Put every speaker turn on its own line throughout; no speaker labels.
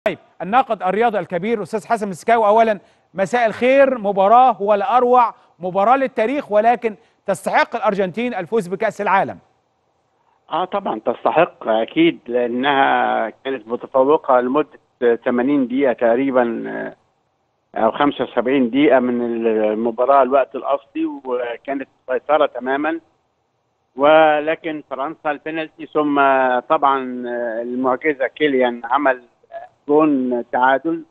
طيب الناقد الرياضي الكبير استاذ حسن السكاوي اولا مساء الخير مباراه ولا اروع مباراه للتاريخ ولكن تستحق الارجنتين الفوز بكاس العالم
اه طبعا تستحق اكيد لانها كانت متفوقه لمده 80 دقيقه تقريبا او 75 دقيقه من المباراه الوقت الاصلي وكانت مسيطره تماما ولكن فرنسا البنالتي ثم طبعا المعجزه كيليان عمل جون تعادل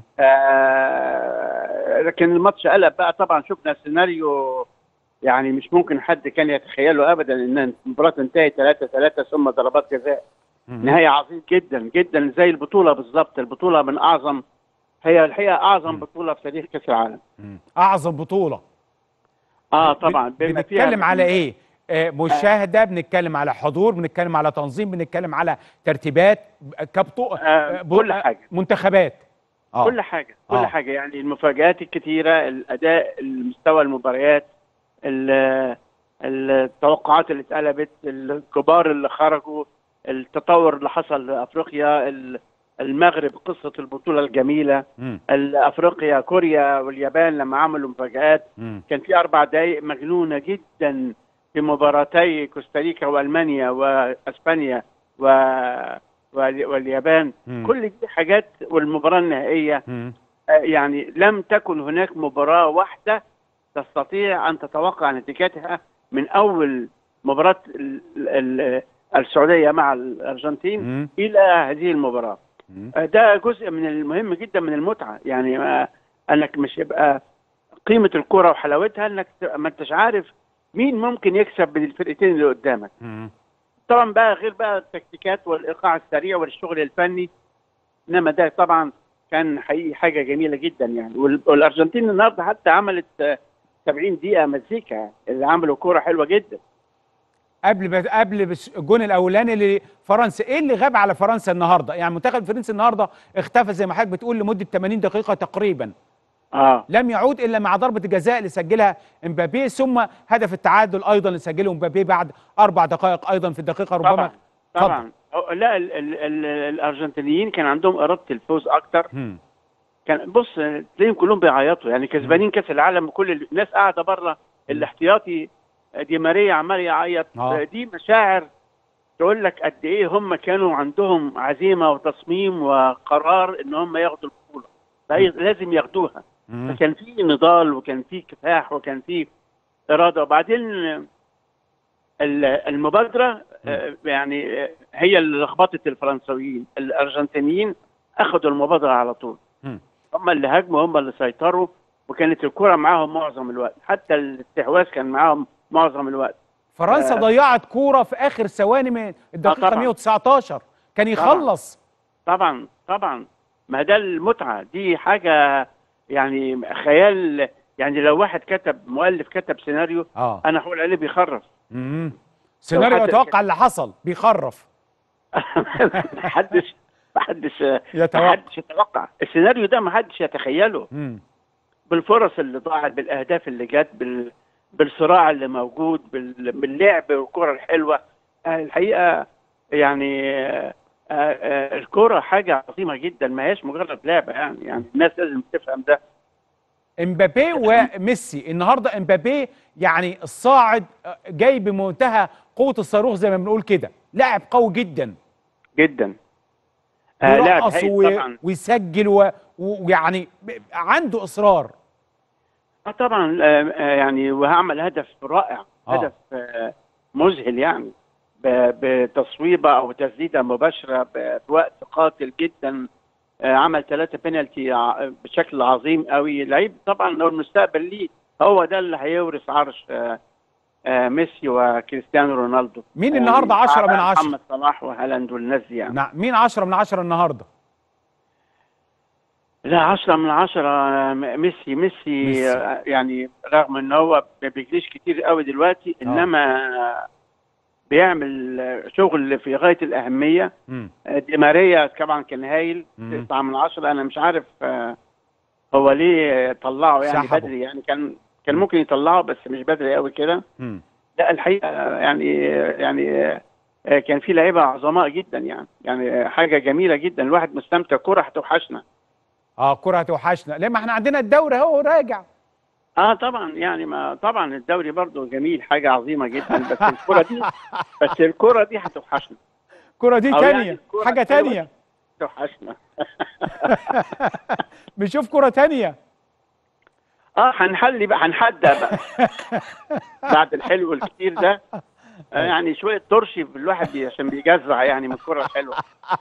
آه لكن الماتش قلب بقى طبعا شفنا سيناريو يعني مش ممكن حد كان يتخيله ابدا ان المباراه تنتهي 3 3 ثم ضربات جزاء نهايه عظيم جدا جدا زي البطوله بالظبط البطوله من اعظم هي الحقيقه اعظم بطوله في تاريخ كاس العالم
اعظم بطوله
اه طبعا
بما بنتكلم على ايه آه مشاهده بنتكلم على حضور بنتكلم على تنظيم بنتكلم على ترتيبات كبطو
آه كل حاجه
منتخبات
آه. كل حاجه كل آه. حاجه يعني المفاجات الكثيره الاداء المستوى المباريات التوقعات اللي اتقلبت الكبار اللي خرجوا التطور اللي حصل لافريقيا المغرب قصه البطوله الجميله افريقيا كوريا واليابان لما عملوا مفاجات كان في اربع دقائق مجنونه جدا في مباراتي كوستاريكا والمانيا واسبانيا و واليابان مم. كل دي حاجات والمباراه النهائيه مم. يعني لم تكن هناك مباراه واحده تستطيع ان تتوقع نتيجتها من اول مباراه السعوديه مع الارجنتين مم. الى هذه المباراه مم. ده جزء من المهم جدا من المتعه يعني انك مش يبقى قيمه الكره وحلاوتها انك ما انتش عارف مين ممكن يكسب من الفرقتين اللي قدامك مم. طبعا بقى غير بقى التكتيكات والايقاع السريع والشغل الفني انما ده طبعا كان حقيقي حاجه جميله جدا يعني والارجنتين النهارده حتى عملت 70 دقيقه مزيكا اللي عملوا كوره حلوه جدا
قبل قبل الجون الاولاني لفرنسا ايه اللي غاب على فرنسا النهارده يعني المنتخب الفرنسي النهارده اختفى زي ما حضرتك بتقول لمده 80 دقيقه تقريبا
اه
لم يعود الا مع ضربه الجزاء اللي سجلها امبابي ثم هدف التعادل ايضا اللي سجله امبابي بعد اربع دقائق ايضا في الدقيقه ربما
طبعا طبعا لا ال ال ال الارجنتينيين كان عندهم اراده الفوز اكتر م. كان بص تلاقيهم كلهم بيعيطوا يعني كسبانين كاس العالم وكل الناس قاعده بره الاحتياطي دي ماريا عمال يعيط
آه.
دي مشاعر تقول لك قد ايه هم كانوا عندهم عزيمه وتصميم وقرار ان هم ياخدوا البطوله لازم ياخدوها فكان في نضال وكان في كفاح وكان في اراده وبعدين المبادره يعني هي اللي لخبطت الفرنسويين الارجنتينيين اخذوا المبادره على طول هم اللي هاجموا هم اللي سيطروا وكانت الكره معاهم معظم الوقت حتى الاستحواذ كان معاهم معظم الوقت
فرنسا آه ضيعت كوره في اخر ثواني من الدقيقه آه 119 كان يخلص
طبعا طبعا ما ده المتعه دي حاجه يعني خيال يعني لو واحد كتب مؤلف كتب سيناريو
آه.
انا هقول عليه بيخرف
امم سيناريو اتوقع اللي حصل بيخرف
محدش محدش
يتوقع
محدش يتوقع السيناريو ده محدش يتخيله
مم.
بالفرص اللي ضاعت بالاهداف اللي جت بال بالصراع اللي موجود بال... باللعب والكره الحلوه الحقيقه يعني الكره حاجه عظيمه جدا ما هيش مجرد لعبه يعني يعني الناس لازم تفهم ده
امبابي وميسي النهارده امبابي يعني الصاعد جاي بمنتهى قوه الصاروخ زي ما بنقول كده لاعب قوي جدا
جدا
يرقص و... ويسجل ويعني و... عنده اصرار
اه طبعا يعني وهعمل هدف رائع
آه.
هدف مذهل يعني بتصويبه او تسديده مباشره في وقت قاتل جدا عمل ثلاثه بينالتي بشكل عظيم قوي لعيب طبعا لو المستقبل ليه هو ده اللي هيورث عرش ميسي وكريستيانو رونالدو
مين النهارده 10 من 10
محمد صلاح وهالاند والناس دي يعني
نعم مين 10 من 10 النهارده
لا 10 من 10 ميسي ميسي,
ميسي.
يعني رغم ان هو ما بيجريش كتير قوي دلوقتي انما بيعمل شغل في غايه الاهميه
مم.
دي ماريا طبعا كان هايل
مم.
9 من 10 انا مش عارف هو ليه طلعه يعني
سحبه.
بدري يعني كان كان ممكن يطلعه بس مش بدري قوي كده
مم.
لا الحقيقه يعني يعني آه، كان في لعيبه عظماء جدا يعني يعني آه، حاجه جميله جدا الواحد مستمتع كوره هتوحشنا
اه كرة هتوحشنا ليه ما احنا عندنا الدوري اهو راجع
اه طبعا يعني ما طبعا الدوري برضو جميل حاجه عظيمه جدا بس الكره دي بس الكره دي هتوحشنا
الكرة دي
أو يعني
تانية
الكرة
حاجة
الحلوة
تانية
توحشنا
بنشوف كرة تانية
اه هنحلي بقى هنحدى بقى بعد الحلو الكتير ده آه يعني شويه ترشي الواحد بي- عشان بيجزع يعني من الكره الحلوه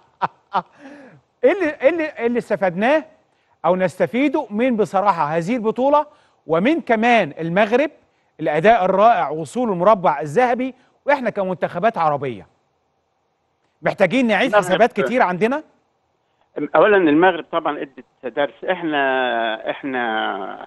ايه اللي ايه اللي, إيه اللي استفدناه او نستفيده من بصراحه هذه البطوله ومن كمان المغرب الاداء الرائع وصول المربع الذهبي واحنا كمنتخبات عربيه محتاجين نعيد
المغرب-
حسابات كتير عندنا
اولا المغرب طبعا ادت درس احنا احنا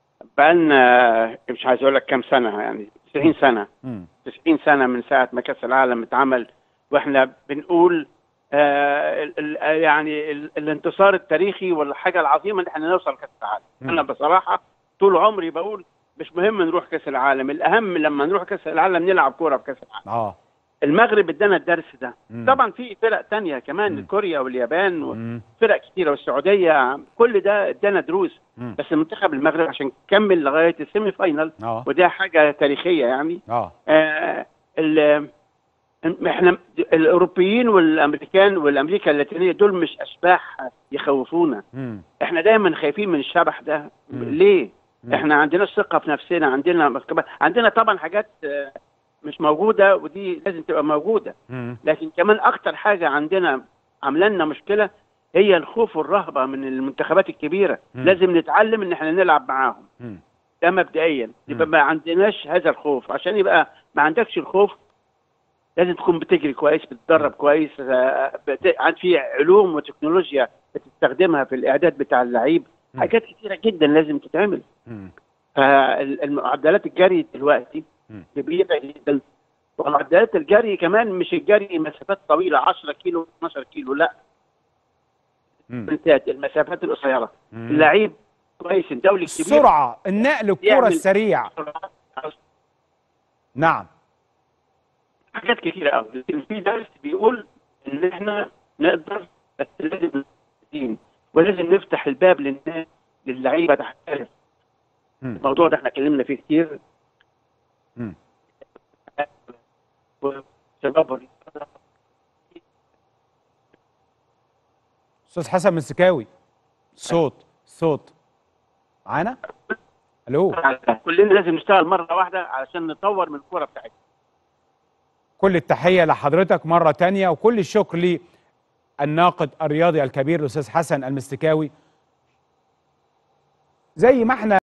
بقالنا مش عايز اقول لك كام سنه يعني 90 سنه
مم.
90 سنه من ساعه ما كاس العالم اتعمل واحنا بنقول آه ال- ال- يعني ال- الانتصار التاريخي والحاجه العظيمه ان احنا نوصل كاس العالم
مم.
انا بصراحه طول عمري بقول مش مهم نروح كاس العالم الاهم لما نروح كاس العالم نلعب كوره في كاس العالم
اه
المغرب ادانا الدرس ده
مم.
طبعا في فرق تانية كمان
مم.
كوريا واليابان
مم.
وفرق كتيره والسعوديه كل ده ادانا دروس
مم.
بس منتخب المغرب عشان كمل لغايه السيمي فاينال
اه
وده حاجه تاريخيه يعني
اه
آه ال- احنا الاوروبيين والامريكان والامريكا اللاتينيه دول مش اشباح يخوفونا
مم.
احنا دايما خايفين من الشبح ده
مم.
ليه
مم.
احنا عندنا ثقه في نفسنا عندنا عندنا طبعا حاجات آه، مش موجوده ودي لازم تبقى موجوده
مم.
لكن كمان اكتر حاجه عندنا عامله لنا مشكله هي الخوف والرهبه من المنتخبات الكبيره
مم.
لازم نتعلم ان احنا نلعب معاهم
مم.
ده مبدئيا يبقى
مم.
ما عندناش هذا الخوف عشان يبقى ما عندكش الخوف لازم تكون بتجري كويس بتتدرب كويس آه، بت... عند في علوم وتكنولوجيا بتستخدمها في الاعداد بتاع اللعيب
مم.
حاجات كتيره جدا لازم تتعمل
مم.
فالمعدلات الجري دلوقتي
مم.
كبيره جدا ومعدلات الجري كمان مش الجري مسافات طويله 10 كيلو 12 كيلو لا
مم.
سبرنتات المسافات القصيره
مم.
اللعيب كويس الدولي الكبير
السرعه النقل الكرة
يعمل-
السريع نعم
حاجات كتيرة قوي لكن في درس بيقول ان احنا نقدر بس لازم نستفيد. ولازم نفتح الباب للناس للعيبه تحترف
مم.
الموضوع ده احنا اتكلمنا فيه كتير
مم.
شباب
استاذ حسن مسكاوي صوت صوت معانا الو
كلنا لازم نشتغل مره واحده علشان نطور من الكوره بتاعتنا
كل التحية لحضرتك مرة تانية وكل الشكر للناقد الرياضي الكبير الأستاذ حسن المستكاوي زي ما احنا